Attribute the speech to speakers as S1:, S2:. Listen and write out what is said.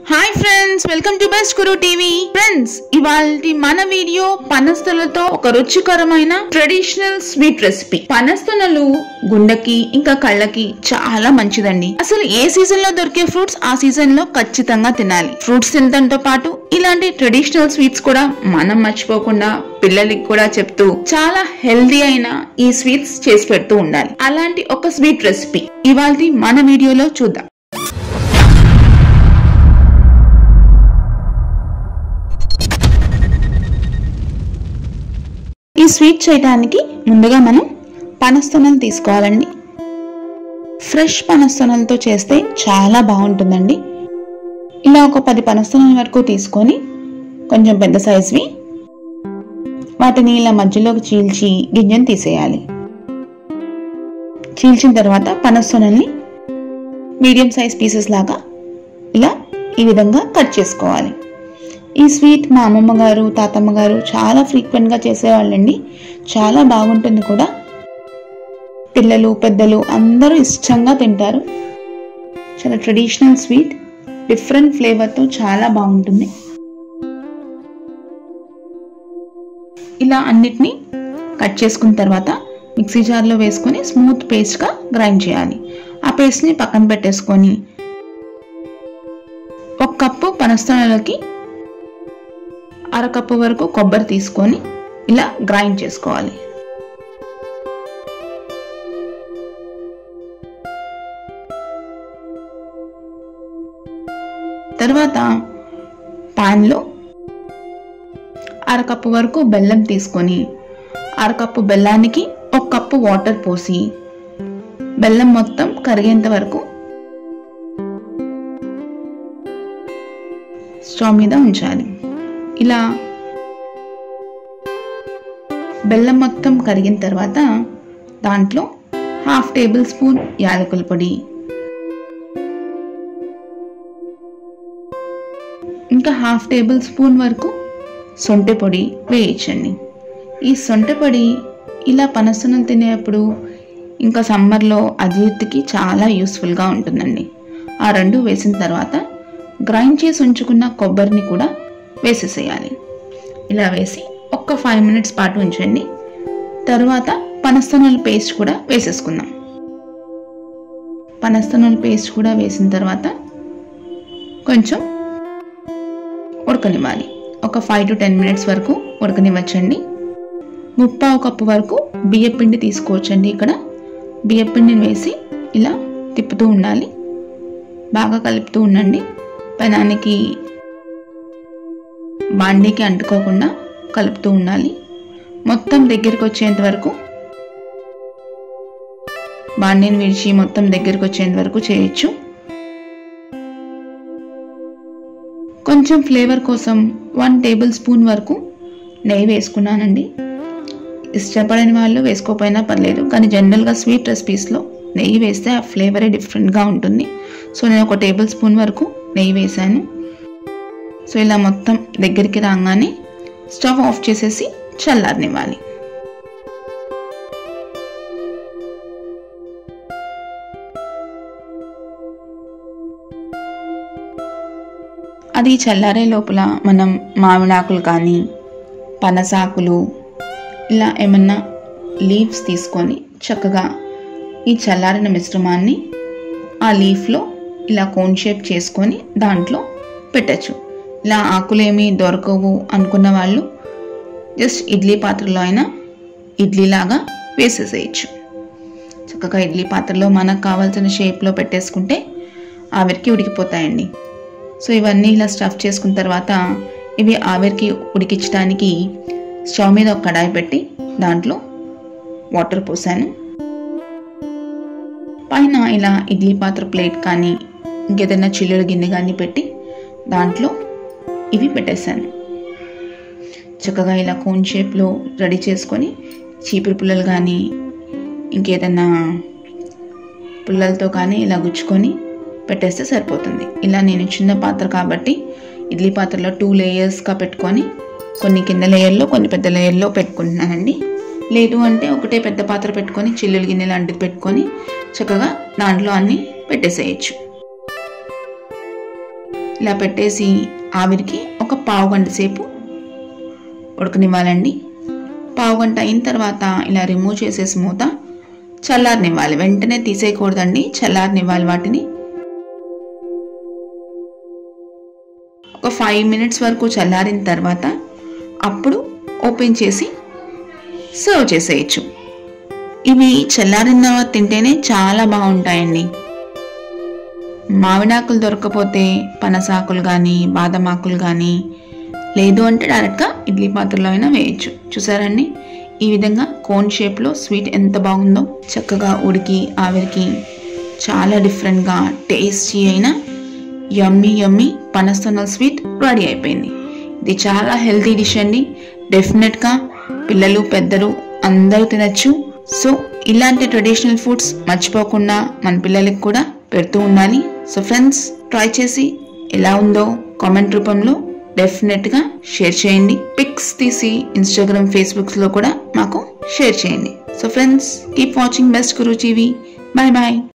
S1: hi friends welcome to Best Guru TV friends ఇవాళ మన video పనస్తలతో ఒక రుచికరమైన ట్రెడిషనల్ స్వీట్ రెసిపీ పనస్తనలు గుండెకి ఇంకా కళ్ళకి చాలా మంచిదండి అసలు ఏ సీజన్ లో దొరికే ఫ్రూట్స్ ఆ సీజన్ లో ఖచ్చితంగా తినాలి ఫ్రూట్స్ తినడంతో పాటు ఇలాంటి ట్రెడిషనల్ స్వీట్స్ కూడా మనం మర్చిపోకుండా పిల్లలకి కూడా చెప్తూ చాలా హెల్దీ అయిన ఈ స్వీట్స్ చేసి పెడుతూ ఉండాలి అలాంటి ఒక స్వీట్ రెసిపీ ఇవాళ మన వీడియోలో చూద్దాం ఈ స్వీట్ చేయడానికి ముందుగా మనం పనస్తొనలు తీసుకోవాలండి ఫ్రెష్ పనస్తొనలతో చేస్తే చాలా బాగుంటుందండి ఇలా ఒక పది పనస్తొనల వరకు తీసుకొని కొంచెం పెద్ద సైజువి వాటిని ఇలా మధ్యలోకి చీల్చి గింజను తీసేయాలి చీల్చిన తర్వాత పనస్తొనల్ని మీడియం సైజ్ పీసెస్ లాగా ఇలా ఈ విధంగా కట్ చేసుకోవాలి ఈ స్వీట్ మా అమ్మమ్మ గారు తాతమ్మ గారు చాలా ఫ్రీక్వెంట్గా చేసేవాళ్ళండి చాలా బాగుంటుంది కూడా పిల్లలు పెద్దలు అందరూ ఇష్టంగా తింటారు చాలా ట్రెడిషనల్ స్వీట్ డిఫరెంట్ ఫ్లేవర్తో చాలా బాగుంటుంది ఇలా అన్నిటినీ కట్ చేసుకున్న తర్వాత మిక్సీ జార్లో వేసుకొని స్మూత్ పేస్ట్గా గ్రైండ్ చేయాలి ఆ పేస్ట్ని పక్కన పెట్టేసుకొని ఒక కప్పు పనస్తనలకి అరకప్పు వరకు కొబ్బరి తీసుకొని ఇలా గ్రైండ్ చేసుకోవాలి తర్వాత పాన్లో అరకప్పు వరకు బెల్లం తీసుకొని అరకప్పు బెల్లానికి ఒక కప్పు వాటర్ పోసి బెల్లం మొత్తం కరిగేంత వరకు స్టవ్ మీద ఉంచాలి ఇలా బెల్లం మొత్తం కరిగిన తర్వాత దాంట్లో హాఫ్ టేబుల్ స్పూన్ యాలకుల పొడి ఇంకా హాఫ్ టేబుల్ స్పూన్ వరకు సొంటె పొడి వేయించండి ఈ సొంటె పొడి ఇలా పనసనం తినేప్పుడు ఇంకా సమ్మర్లో అజీర్తికి చాలా యూస్ఫుల్గా ఉంటుందండి ఆ రెండు వేసిన తర్వాత గ్రైండ్ చేసి ఉంచుకున్న కొబ్బరిని కూడా వేసేసేయాలి ఇలా వేసి ఒక్క ఫైవ్ మినిట్స్ పాటు ఉంచండి తర్వాత పనస్తనుల పేస్ట్ కూడా వేసేసుకుందాం పనస్తనుల పేస్ట్ కూడా వేసిన తర్వాత కొంచెం ఉడకనివ్వాలి ఒక ఫైవ్ టు టెన్ మినిట్స్ వరకు ఉడకనివ్వచ్చండి ముప్పావు కప్పు వరకు బియ్యపిండి తీసుకోవచ్చండి ఇక్కడ బియ్యపిండిని వేసి ఇలా తిప్పుతూ ఉండాలి బాగా కలుపుతూ ఉండండి పెనానికి బాండీకి అంటుకోకుండా కలుపుతూ ఉండాలి మొత్తం దగ్గరికి వచ్చేంత వరకు బాండీని విడిచి మొత్తం దగ్గరికి వచ్చేంత వరకు చేయొచ్చు కొంచెం ఫ్లేవర్ కోసం వన్ టేబుల్ స్పూన్ వరకు నెయ్యి వేసుకున్నానండి ఇష్టపడని వాళ్ళు వేసుకోకపోయినా పర్లేదు కానీ జనరల్గా స్వీట్ రెసిపీస్లో నెయ్యి వేస్తే ఆ ఫ్లేవరే డిఫరెంట్గా ఉంటుంది సో నేను ఒక టేబుల్ స్పూన్ వరకు నెయ్యి వేశాను సో ఇలా మొత్తం దగ్గరికి రాగానే స్టవ్ ఆఫ్ చేసేసి చల్లారనివ్వాలి అది చల్లారే లోపల మనం మామిడాకులు కానీ పనసాకులు ఇలా ఏమన్నా లీవ్స్ తీసుకొని చక్కగా ఈ చల్లారిన మిశ్రమాన్ని ఆ లీఫ్లో ఇలా కోన్ షేప్ చేసుకొని దాంట్లో పెట్టచ్చు ఇలా ఆకులేమి దొరకవు అనుకున్న వాళ్ళు జస్ట్ ఇడ్లీ పాత్రలో అయినా ఇడ్లీలాగా వేసేసేయచ్చు చక్కగా ఇడ్లీ పాత్రలో మనకు కావాల్సిన షేప్లో పెట్టేసుకుంటే ఆవిరికి ఉడికిపోతాయండి సో ఇవన్నీ ఇలా స్టఫ్ చేసుకున్న తర్వాత ఇవి ఆవిరికి ఉడికించడానికి స్టవ్ మీద ఒక కడాయి పెట్టి దాంట్లో వాటర్ పోసాను పైన ఇలా ఇడ్లీ పాత్ర ప్లేట్ కానీ ఇంకేదైనా చిల్లుల గిన్నె కానీ పెట్టి దాంట్లో ఇవి పెట్టేశాను చక్కగా ఇలా కోన్ షేప్లో రెడీ చేసుకొని చీపురు పుల్లలు కానీ ఇంకేదైనా పుల్లలతో కానీ ఇలా గుచ్చుకొని పెట్టేస్తే సరిపోతుంది ఇలా నేను చిన్న పాత్ర కాబట్టి ఇడ్లీ పాత్రలో టూ లేయర్స్గా పెట్టుకొని కొన్ని కింద లేయర్లో కొన్ని పెద్ద లేయర్లో పెట్టుకుంటున్నానండి లేదు అంటే ఒకటే పెద్ద పాత్ర పెట్టుకొని చిల్లుల గిన్నె లాంటిది పెట్టుకొని చక్కగా దాంట్లో అన్నీ పెట్టేసేయచ్చు ఇలా పెట్టేసి ఆవిరికి ఒక పావు గంట సేపు ఉడకనివ్వాలండి పావు గంట అయిన తర్వాత ఇలా రిమూవ్ చేసేసి మూత చల్లారనివ్వాలి వెంటనే తీసేయకూడదండి చల్లారనివ్వాలి వాటిని ఒక ఫైవ్ మినిట్స్ వరకు చల్లారిన తర్వాత అప్పుడు ఓపెన్ చేసి సర్వ్ చేసేయచ్చు ఇవి చల్లారిన తర్వాత తింటేనే చాలా బాగుంటాయండి మామిడాకులు దొరకకపోతే పనసాకులు కానీ బాదమాకులు కానీ లేదు అంటే డైరెక్ట్గా ఇడ్లీ పాత్రలో అయినా వేయచ్చు చూసారండి ఈ విధంగా కోన్ షేప్లో స్వీట్ ఎంత బాగుందో చక్కగా ఉడికి ఆవిరికి చాలా డిఫరెంట్గా టేస్టీ అయిన యమ్మీ యమ్మీ పనస్తోనల్ స్వీట్ రెడీ అయిపోయింది ఇది చాలా హెల్తీ డిష్ అండి డెఫినెట్గా పిల్లలు పెద్దలు అందరూ తినచ్చు సో ఇలాంటి ట్రెడిషనల్ ఫుడ్స్ మర్చిపోకుండా మన పిల్లలకి కూడా పెడుతూ ఉండాలి సో ఫ్రెండ్స్ ట్రై చేసి ఎలా ఉందో కామెంట్ రూపంలో డెఫినెట్గా షేర్ చేయండి పిక్స్ తీసి ఇన్స్టాగ్రామ్ ఫేస్బుక్స్లో కూడా మాకు షేర్ చేయండి so friends keep watching Best Guru TV bye bye